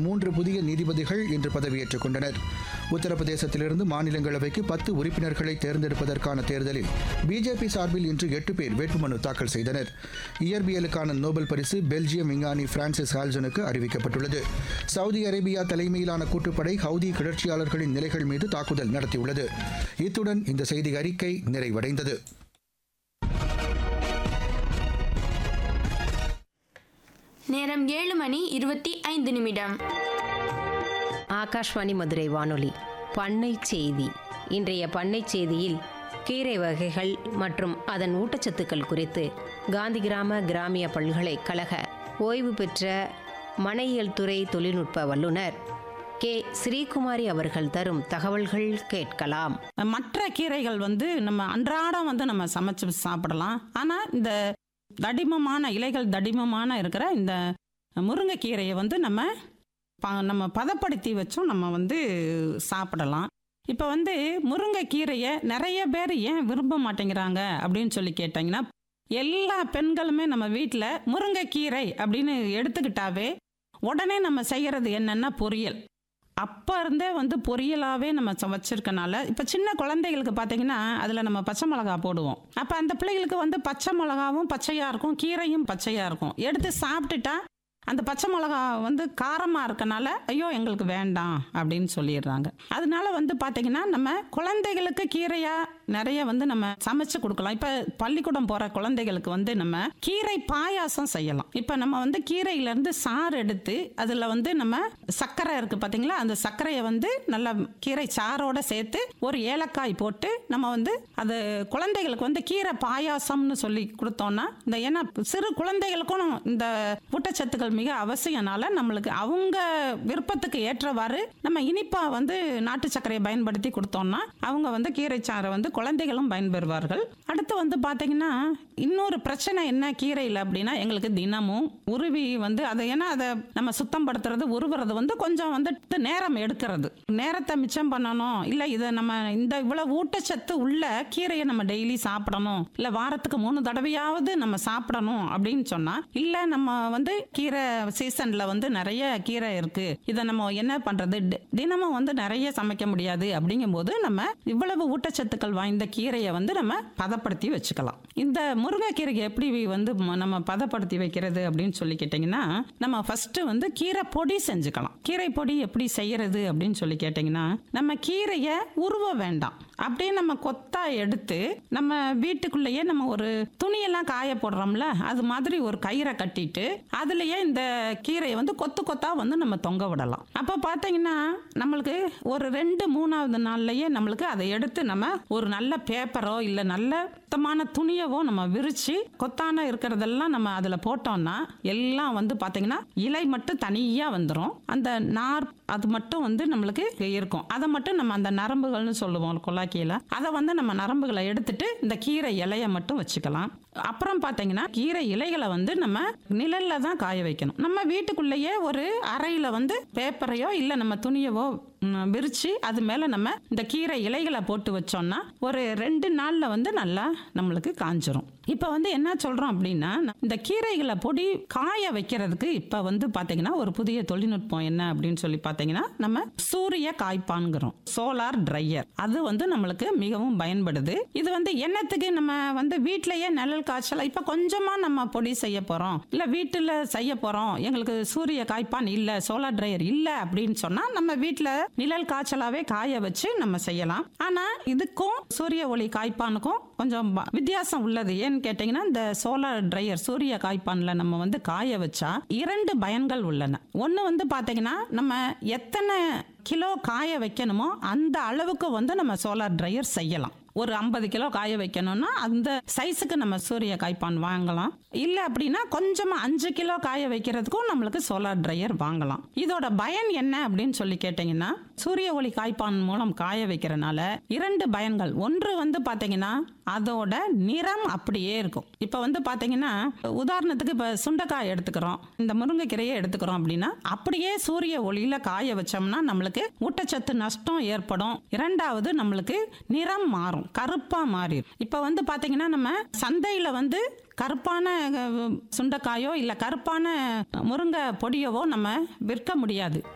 மூன்று புதிய நீதிபதிகள் இன்று பதவியேற்றுக் கொண்டனர் உத்தரப்பிரதேசத்திலிருந்து மாநிலங்களவைக்கு பத்து உறுப்பினர்களை தேர்ந்தெடுப்பதற்கான தேர்தலில் பிஜேபி சார்பில் இன்று எட்டு பேர் வேட்புமனு தாக்கல் செய்தனர் இயற்பியலுக்கான நோபல் பரிசு பெல்ஜியம் விஞ்ஞானி பிரான்சிஸ் ஹால்சனுக்கு அறிவிக்கப்பட்டுள்ளது சவுதி அரேபியா தலைமையிலான கூட்டுப்படை ஹவுதி கிளர்ச்சியாளர்களின் நிலைகள் மீது தாக்குதல் நடத்தியுள்ளது இத்துடன் இந்த செய்தி அறிக்கை நிறைவடைந்தது நேரம் ஏழு மணி இருபத்தி ஐந்து நிமிடம் ஆகாஷ்வாணி மதுரை வானொலி பண்ணை செய்தி இன்றைய பண்ணை செய்தியில் கீரை வகைகள் மற்றும் அதன் ஊட்டச்சத்துக்கள் குறித்து காந்தி கிராம கிராமிய பல்கலைக்கழக ஓய்வு பெற்ற மனையியல் துறை தொழில்நுட்ப வல்லுநர் கே ஸ்ரீகுமாரி அவர்கள் தரும் தகவல்கள் கேட்கலாம் மற்ற கீரைகள் வந்து நம்ம அன்றாடம் வந்து நம்ம சமைச்சு சாப்பிடலாம் ஆனால் இந்த தடிமமான இலைகள் தடிமமான இருக்கிற இந்த முருங்கைக்கீரையை வந்து நம்ம ப- நம்ம பதப்படுத்தி வச்சும் நம்ம வந்து சாப்பிடலாம் இப்போ வந்து முருங்கைக்கீரையை நிறைய பேர் ஏன் விரும்ப மாட்டேங்கிறாங்க அப்படின்னு சொல்லி கேட்டிங்கன்னா எல்லா பெண்களுமே நம்ம வீட்டில் முருங்கைக்கீரை அப்படின்னு எடுத்துக்கிட்டாவே உடனே நம்ம செய்கிறது என்னென்னா பொரியல் அப்போ இருந்தே வந்து பொரியலாகவே நம்ம ச- வச்சிருக்கனால இப்போ சின்ன குழந்தைகளுக்கு பார்த்தீங்கன்னா அதில் நம்ம பச்சை மிளகா போடுவோம் அப்போ அந்த பிள்ளைகளுக்கு வந்து பச்சை மிளகாவும் பச்சையாக இருக்கும் கீரையும் பச்சையாக இருக்கும் எடுத்து சாப்பிட்டுட்டா அந்த பச்சை மிளகா வந்து காரமாக இருக்கனால ஐயோ எங்களுக்கு வேண்டாம் அப்படின்னு சொல்லிடுறாங்க அதனால வந்து பார்த்தீங்கன்னா நம்ம குழந்தைகளுக்கு கீரையாக நிறைய வந்து நம்ம சமைச்சு கொடுக்கலாம் இப்போ பள்ளிக்கூடம் போகிற குழந்தைகளுக்கு வந்து நம்ம கீரை பாயாசம் செய்யலாம் இப்போ நம்ம வந்து கீரையிலேருந்து சாறு எடுத்து அதில் வந்து நம்ம சர்க்கரை இருக்குது பார்த்தீங்களா அந்த சர்க்கரையை வந்து நல்லா கீரை சாரோட சேர்த்து ஒரு ஏலக்காய் போட்டு நம்ம வந்து அது குழந்தைகளுக்கு வந்து கீரை பாயாசம்னு சொல்லி கொடுத்தோம்னா இந்த ஏன்னா சிறு குழந்தைகளுக்கும் இந்த ஊட்டச்சத்துக்கள் மிக அவசியம்னால நம்மளுக்கு அவங்க விருப்பத்துக்கு ஏற்றவாறு நம்ம இனிப்பா வந்து நாட்டு சர்க்கரையை பயன்படுத்தி கொடுத்தோம்னா அவங்க வந்து கீரை சாறை வந்து குழந்தைகளும் பயன்பெறுவார்கள் அடுத்து வந்து பார்த்தீங்கன்னா இன்னொரு பிரச்சனை என்ன கீரையில் அப்படின்னா எங்களுக்கு தினமும் உருவி வந்து அதை ஏன்னா அதை நம்ம சுத்தம் படுத்துறது உருவுறது வந்து கொஞ்சம் வந்து நேரம் எடுக்கிறது நேரத்தை மிச்சம் பண்ணணும் இல்லை இதை நம்ம இந்த இவ்வளவு ஊட்டச்சத்து உள்ள கீரையை நம்ம டெய்லி சாப்பிடணும் இல்லை வாரத்துக்கு மூணு தடவையாவது நம்ம சாப்பிடணும் அப்படின்னு சொன்னால் இல்லை நம்ம வந்து கீரை சீசனில் வந்து நிறைய கீரை இருக்கு இதை நம்ம என்ன பண்ணுறது தினமும் வந்து நிறைய சமைக்க முடியாது அப்படிங்கும்போது நம்ம இவ்வளவு ஊட்டச்சத்துக்கள் வாய்ந்த கீரையை வந்து நம்ம பதப்படுத்தி வச்சுக்கலாம் இந்த முருங்கைக்கீரையை எப்படி வந்து ம- நம்ம பதப்படுத்தி வைக்கிறது அப்படின்னு சொல்லி கேட்டிங்கன்னா நம்ம ஃபர்ஸ்ட் வந்து கீரை பொடி செஞ்சுக்கலாம் கீரை பொடி எப்படி செய்யறது அப்படின்னு சொல்லி கேட்டிங்கன்னா நம்ம கீரையை உருவ வேண்டாம் அப்படியே நம்ம கொத்தா எடுத்து நம்ம வீட்டுக்குள்ளேயே நம்ம ஒரு துணியெல்லாம் காய போடுறோம்ல அது மாதிரி ஒரு கயிறை கட்டிட்டு அதுலயே இந்த கீரையை வந்து கொத்து கொத்தா வந்து நம்ம தொங்க விடலாம் அப்போ பார்த்தீங்கன்னா நம்மளுக்கு ஒரு ரெண்டு மூணாவது நாள்லயே நம்மளுக்கு அதை எடுத்து நம்ம ஒரு நல்ல பேப்பரோ இல்லை நல்ல சுத்தமான துணியவோ நம்ம விரிச்சு கொத்தான இருக்கிறதெல்லாம் நம்ம அதில் போட்டோம்னா எல்லாம் வந்து பார்த்தீங்கன்னா இலை மட்டும் தனியாக வந்துடும் அந்த நார் அது மட்டும் வந்து நம்மளுக்கு இருக்கும் அதை மட்டும் நம்ம அந்த நரம்புகள்னு சொல்லுவோம் கொலாக்கியில் அதை வந்து நம்ம நரம்புகளை எடுத்துட்டு இந்த கீரை இலையை மட்டும் வச்சுக்கலாம் அப்புறம் பார்த்தீங்கன்னா கீரை இலைகளை வந்து நம்ம நிழல்ல தான் காய வைக்கணும் நம்ம வீட்டுக்குள்ளேயே ஒரு அறையில் வந்து பேப்பரையோ இல்லை நம்ம துணியவோ ம், விரிச்சு அது மேலே நம்ம இந்த கீரை இலைகளை போட்டு வச்சோம்னா ஒரு ரெண்டு நாளில் வந்து நல்லா நம்மளுக்கு காஞ்சிரும் இப்போ வந்து என்ன சொல்கிறோம் அப்படின்னா இந்த கீரைகளை பொடி காய வைக்கிறதுக்கு இப்போ வந்து பார்த்தீங்கன்னா ஒரு புதிய தொழில்நுட்பம் என்ன அப்படின்னு சொல்லி பார்த்தீங்கன்னா நம்ம சூரிய காய்ப்பான்கிறோம் சோலார் ட்ரையர் அது வந்து நம்மளுக்கு மிகவும் பயன்படுது இது வந்து என்னத்துக்கு நம்ம வந்து வீட்டிலேயே நிழல் காய்ச்சல் இப்போ கொஞ்சமாக நம்ம பொடி செய்ய போகிறோம் இல்லை வீட்டில் செய்ய போகிறோம் எங்களுக்கு சூரிய காய்ப்பான் இல்லை சோலார் ட்ரையர் இல்லை அப்படின்னு சொன்னால் நம்ம வீட்டில் நிழல் காய்ச்சலாவே காய வச்சு நம்ம செய்யலாம் ஆனால் இதுக்கும் சூரிய ஒளி காய்ப்பானுக்கும் கொஞ்சம் ப- வித்தியாசம் உள்ளது ஏன்னு கேட்டிங்கன்னா இந்த சோலார் ட்ரையர் சூரிய காய்ப்பானில் நம்ம வந்து காய வச்சா இரண்டு பயன்கள் உள்ளன ஒன்று வந்து பார்த்தீங்கன்னா நம்ம எத்தனை கிலோ காய வைக்கணுமோ அந்த அளவுக்கு வந்து நம்ம சோலார் ட்ரையர் செய்யலாம் ஒரு ஐம்பது கிலோ காய வைக்கணும்னா அந்த சைஸுக்கு நம்ம சூரிய காய்ப்பான் வாங்கலாம் இல்லை அப்படின்னா கொஞ்சமாக அஞ்சு கிலோ காய வைக்கிறதுக்கும் நம்மளுக்கு சோலார் ட்ரையர் வாங்கலாம் இதோட பயன் என்ன அப்படின்னு சொல்லி கேட்டிங்கன்னா சூரிய ஒளி காய்ப்பான் மூலம் காய வைக்கிறனால இரண்டு பயன்கள் ஒன்று வந்து பார்த்தீங்கன்னா அதோட நிறம் அப்படியே இருக்கும் இப்போ வந்து பார்த்தீங்கன்னா உதாரணத்துக்கு இப்போ சுண்டைக்காய் எடுத்துக்கிறோம் இந்த முருங்கைக்கீரையை எடுத்துக்கிறோம் அப்படின்னா அப்படியே சூரிய ஒளியில காய வச்சோம்னா நம்மளுக்கு ஊட்டச்சத்து நஷ்டம் ஏற்படும் இரண்டாவது நம்மளுக்கு நிறம் மாறும் கருப்பா மாறிடும் இப்போ வந்து பார்த்தீங்கன்னா நம்ம சந்தையில் வந்து கருப்பான அஹ், சுண்டைக்காயோ இல்லை கருப்பான முருங்கை பொடியவோ நம்ம விற்க முடியாது